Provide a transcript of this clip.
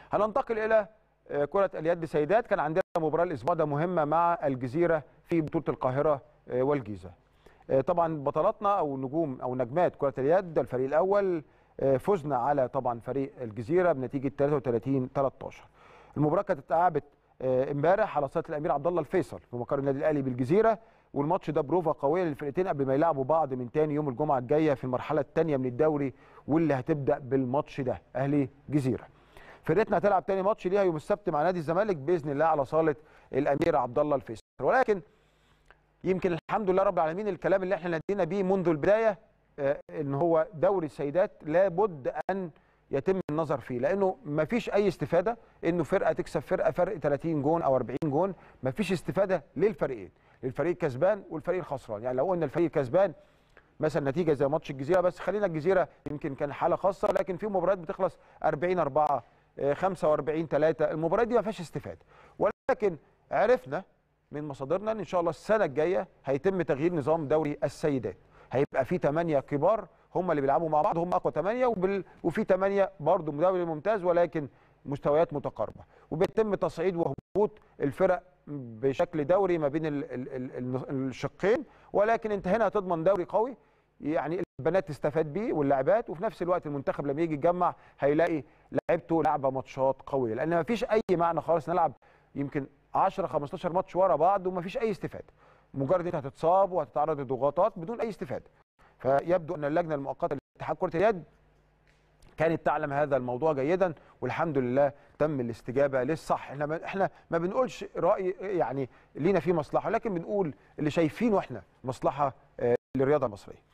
هننتقل الى آه، كره اليد سيدات كان عندنا مباراه الاسبوع ده مهمه مع الجزيره في بطوله القاهره آه، والجيزه آه، طبعا بطلاتنا او نجوم او نجمات كره اليد الفريق الاول آه، فزنا على طبعا فريق الجزيره بنتيجه 33 13 المباراه كانت اتلعبت آه، امبارح على صاله الامير عبد الله الفيصل في مقر النادي الاهلي بالجزيره والماتش ده بروفا قويه للفرقتين قبل ما يلعبوا بعض من تاني يوم الجمعه الجايه في المرحله الثانيه من الدوري واللي هتبدا بالماتش ده اهلي جزيره فرقتنا هتلعب تاني ماتش ليها يوم السبت مع نادي الزمالك باذن الله على صاله الامير عبد الله الفيصل ولكن يمكن الحمد لله رب العالمين الكلام اللي احنا نادينا بيه منذ البدايه آه، ان هو دوري السيدات لابد ان يتم النظر فيه لانه ما فيش اي استفاده انه فرقه تكسب فرقه فرق 30 جون او 40 جون ما فيش استفاده للفريقين للفريق الكسبان والفريق الخسران يعني لو قلنا الفريق الكسبان مثلا نتيجه زي ماتش الجزيره بس خلينا الجزيره يمكن كان حاله خاصه لكن في مباريات بتخلص 40 4 آه، 45 3 المباريات دي ما فيهاش استفاده ولكن عرفنا من مصادرنا ان ان شاء الله السنه الجايه هيتم تغيير نظام دوري السيدات هيبقى في 8 كبار هم اللي بيلعبوا مع بعض هم اقوى 8 وبال... وفي 8 برضه دوري ممتاز ولكن مستويات متقاربه وبيتم تصعيد وهبوط الفرق بشكل دوري ما بين ال... ال... ال... ال- الشقين ولكن انت هنا هتضمن دوري قوي يعني البنات تستفاد بيه واللاعبات وفي نفس الوقت المنتخب لما يجي يتجمع هيلاقي لعبته لعبه ماتشات قويه لان ما فيش اي معنى خالص نلعب يمكن 10 15 ماتش ورا بعض وما فيش اي استفاده مجرد انت هتتصاب وهتتعرض لضغوطات بدون اي استفاده فيبدو ان اللجنه المؤقته لاتحاد كره اليد كانت تعلم هذا الموضوع جيدا والحمد لله تم الاستجابه للصح احنا ما احنا ما بنقولش راي يعني لينا فيه مصلحه لكن بنقول اللي شايفينه احنا مصلحه آه، للرياضه المصريه